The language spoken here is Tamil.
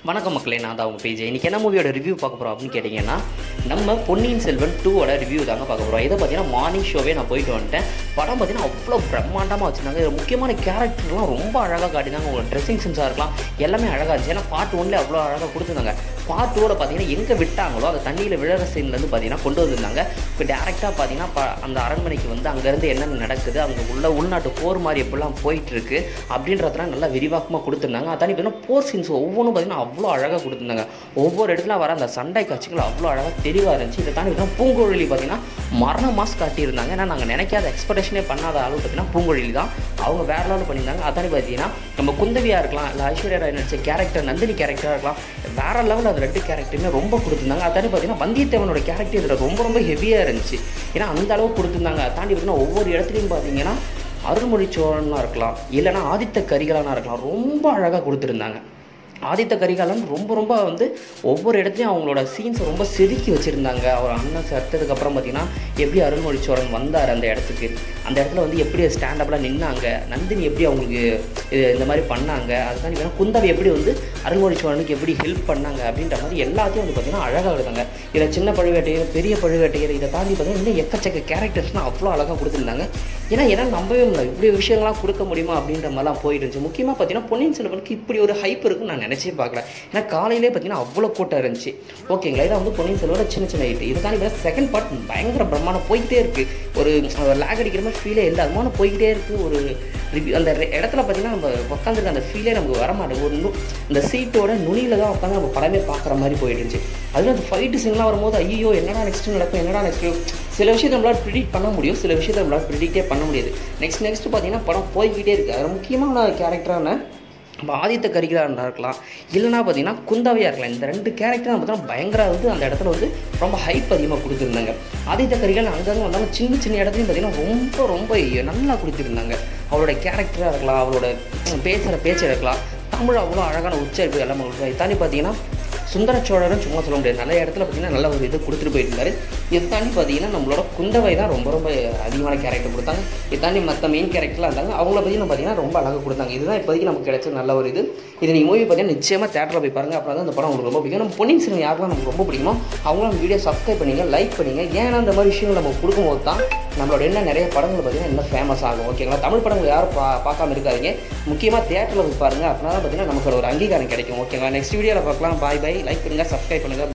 வணக்கம் மக்களே நான் தான் உங்கள் பேஜ் இன்றைக்கி என்ன மூவியோட ரிவ்யூ பார்க்க போகிறோம் அப்படின்னு கேட்டிங்கன்னா நம்ம பொன்னியின் செல்வன் டூவோட ரிவ்யூ தாங்க பார்க்க போகிறோம் இதை பார்த்தீங்கன்னா மார்னிங் ஷோவே நான் போயிட்டு வந்துட்டேன் படம் பார்த்தீங்கன்னா அவ்வளோ பிரம்மாண்டமாக வச்சுருந்தாங்க இதுல முக்கியமான கேரக்டர்லாம் ரொம்ப அழகாக காட்டினாங்க உங்களோட ட்ரெஸ்ஸிங் சென்ஸாக இருக்கலாம் எல்லாமே அழகாக இருந்துச்சு ஏன்னா பார்ட் ஒன்ல அவ்வளோ அழகாக கொடுத்துருந்தாங்க பார்ட் டூவில் பார்த்தீங்கன்னா எங்கே விட்டாங்களோ அந்த தண்ணியில் விழுற சீன்லேருந்து பார்த்தீங்கன்னா கொண்டு வந்திருந்தாங்க இப்போ டேரெக்டாக பார்த்தீங்கன்னா ப- அந்த அரண்மனைக்கு வந்து அங்கேருந்து என்னென்ன நடக்குது அங்கே உள்ள உள்நாட்டு போர் மாதிரி எப்படிலாம் போயிட்டு இருக்கு அப்படின்றதெல்லாம் நல்லா விரிவாக்கமாக கொடுத்துருந்தாங்க அதானி பார்த்தீங்கன்னா போர் சீன்ஸ் ஒவ்வொன்றும் பார்த்தீங்கன்னா அவ்வளோ அழகாக கொடுத்துருந்தாங்க ஒவ்வொரு இடத்துல வர அந்த சண்டை காட்சிகள் அவ்வளோ அழகாக தெளிவாக இருந்துச்சு இதை தாண்டி பார்த்தீங்கன்னா பூங்குழலி பார்த்தீங்கன்னா மரண மாஸ் காட்டியிருந்தாங்க ஏன்னா நாங்கள் நினைக்காத எக்ஸ்பெக்டேஷனே பண்ணாத அளவு பார்த்தீங்கன்னா பூங்குழலி தான் அவங்க வேற லெவலில் பண்ணியிருந்தாங்க அதானி பார்த்தீங்கன்னா நம்ம குந்தவியாக இருக்கலாம் இல்லை ஐஸ்வர்யா ராய் நடிச்ச கேரக்டர் நந்தினி கேரக்டராக இருக்கலாம் வேற லெவலில் அது ரெண்டு கேரக்டருமே ரொம்ப கொடுத்துருந்தாங்க அதாண்டி பார்த்தீங்கன்னா வந்தியத்தேவனோட கேரக்டர் இதில் ரொம்ப ரொம்ப ஹெவியாக இருந்துச்சு ஏன்னா அந்த அளவு கொடுத்துருந்தாங்க அதை தாண்டி பார்த்தீங்கன்னா ஒவ்வொரு இடத்துலையும் பார்த்தீங்கன்னா அருள்மொழி சோழனாக இருக்கலாம் இல்லைன்னா ஆதித்த கரிகாலனாக இருக்கலாம் ரொம்ப அழகாக கொடுத்துருந்தாங்க ஆதித்த கரிகாலன் ரொம்ப ரொம்ப வந்து ஒவ்வொரு இடத்துலையும் அவங்களோட சீன்ஸை ரொம்ப செதுக்கி வச்சுருந்தாங்க அவர் அண்ணன் செத்ததுக்கப்புறம் பார்த்தீங்கன்னா எப்படி அருள்மொழி சோழன் வந்தார் அந்த இடத்துக்கு அந்த இடத்துல வந்து எப்படி ஸ்டாண்டப்பில் நின்னாங்க நந்தினி எப்படி அவங்களுக்கு இது இந்த மாதிரி பண்ணாங்க அதுதான் வேணா குந்தவை எப்படி வந்து அருள்மொழி சோழனுக்கு எப்படி ஹெல்ப் பண்ணாங்க அப்படின்ற மாதிரி எல்லாத்தையும் வந்து பார்த்தீங்கன்னா அழகாக இருக்காங்க இதில் சின்ன பழுவேட்டையர் பெரிய பழுவேட்டையர் இதை தாண்டி பார்த்தீங்கன்னா இன்னும் எக்கச்சக்க கேரக்டர்ஸ்லாம் அவ்வளோ அழகாக கொடுத்துருந்தாங்க ஏன்னா என்னால் நம்பவே முடியல இப்படி விஷயங்கள்லாம் கொடுக்க முடியுமா அப்படின்ற மாதிரிலாம் போயிட்டு இருந்துச்சு முக்கியமாக பார்த்தீங்கன்னா பொன்னியின் செல்வனுக்கு இப்படி ஒரு ஹைப் இருக்குன்னு நான் நினச்சே பார்க்கல ஏன்னா காலையிலே பார்த்தீங்கன்னா அவ்வளோ கூட்டம் இருந்துச்சு ஓகேங்களா இதான் வந்து பொன்னியின் செல்வனோட சின்ன சின்ன ஹைட் இதுக்காண்டி செகண்ட் பார்ட் பயங்கர பிரம்மாண்டம் போய்கிட்டே இருக்குது ஒரு லேக் அடிக்கிற மாதிரி ஃபீலே இல்லை அதுமான போய்கிட்டே இருக்குது ஒரு ரிவ்யூ அந்த ரெ- இடத்துல பார்த்தீங்கன்னா நம்ம உட்காந்துருக்க அந்த ஃபீலே நமக்கு வர மாட்டேங்குது ஒரு நு இந்த சீட்டோட நுனியில் தான் உட்காந்து நம்ம படமே பார்க்குற மாதிரி போயிட்டு இருந்துச்சு அதுவும் அந்த ஃபைட்டு சீன்லாம் வரும்போது ஐயோ என்னடா நெக்ஸ்ட் நடக்கும் என்னடா நெக்ஸ்ட் சில விஷயத்தை நம்மளால் ப்ரிடிக்ட் பண்ண முடியும் சில விஷயத்தை நம்மளால் ப்ரிடிக்டே பண்ண முடியாது நெக்ஸ்ட் நெக்ஸ்ட் பார்த்தீங்கன்னா படம் போய்கிட்டே இருக்குது அது முக்கியமான கேரக்டரான நம்ம ஆதித்த கரிகாலனாக இருக்கலாம் இல்லைனா பார்த்தீங்கன்னா குந்தவையாக இருக்கலாம் இந்த ரெண்டு கேரக்டர் பார்த்தீங்கன்னா பயங்கர வந்து அந்த இடத்துல வந்து ரொம்ப ஹைப் அதிகமாக கொடுத்துருந்தாங்க ஆதித்த கரிகாலன் அங்கங்கே வந்தாலும் சின்ன சின்ன இடத்துலையும் பார்த்தீங்கன்னா ரொம்ப ரொம்ப நல்லா கொடுத்துருந்தாங்க அவரோட கேரக்டராக இருக்கலாம் அவரோட பேசுகிற பேச்சு இருக்கலாம் தமிழ் அவ்வளோ அழகான உச்சரிப்பு எல்லாமே கொடுக்குறாங்க இதை தாண்டி பார்த்தீங்கன்னா சுந்தர சோழரும் சும்மா சொல்ல முடியாது நிறைய இடத்துல பார்த்தீங்கன்னா நல்ல ஒரு இது கொடுத்துட்டு போயிட்டு இருந்தாரு இதை தாண்டி பார்த்தீங்கன்னா நம்மளோட குந்தவை தான் ரொம்ப ரொம்ப அதிகமான கேரக்டர் கொடுத்தாங்க இதை தாண்டி மற்ற மெயின் கேரக்டர்லாம் இருந்தாங்க அவங்கள பற்றி நம்ம பார்த்தீங்கன்னா ரொம்ப அழகாக கொடுத்தாங்க இதுதான் இப்போதைக்கு நமக்கு கிடைச்ச நல்ல ஒரு இது இது நீங்கள் மூவி பார்த்தீங்கன்னா நிச்சயமாக தேட்டரில் போய் பாருங்க அப்புறம் தான் அந்த படம் உங்களுக்கு ரொம்ப பிடிக்கும் நம்ம பொன்னியின் செல்வன் யாருக்கெல்லாம் நமக்கு ரொம்ப பிடிக்குமோ அவங்களும் நம்ம வீடியோ சப்ஸ்கிரைப் பண்ணீங்க லைக் பண்ணீங்க ஏன்னா இந்த மாதிரி விஷயங்கள் நம்ம கொடுக்கும்போது தான் நம்மளோட என்ன நிறைய படங்கள் பார்த்தீங்கன்னா இன்னும் ஃபேமஸ் ஆகும் ஓகேங்களா தமிழ் படங்கள் யாரும் பா பார்க்காம இருக்காதீங்க முக்கியமாக தேட்டரில் போய் பாருங்க அப்படின்னா தான் பார்த்தீங்கன்னா நமக்கு ஒரு அங்கீகாரம் கிடைக்கும் ஓகேங்களா நெக்ஸ்ட் வீடியோவில் பார்க்கலாம் பாய் பை லைக் பண்ணுங்கள் சப்ஸ்கிரைப் பண்ணுங்கள்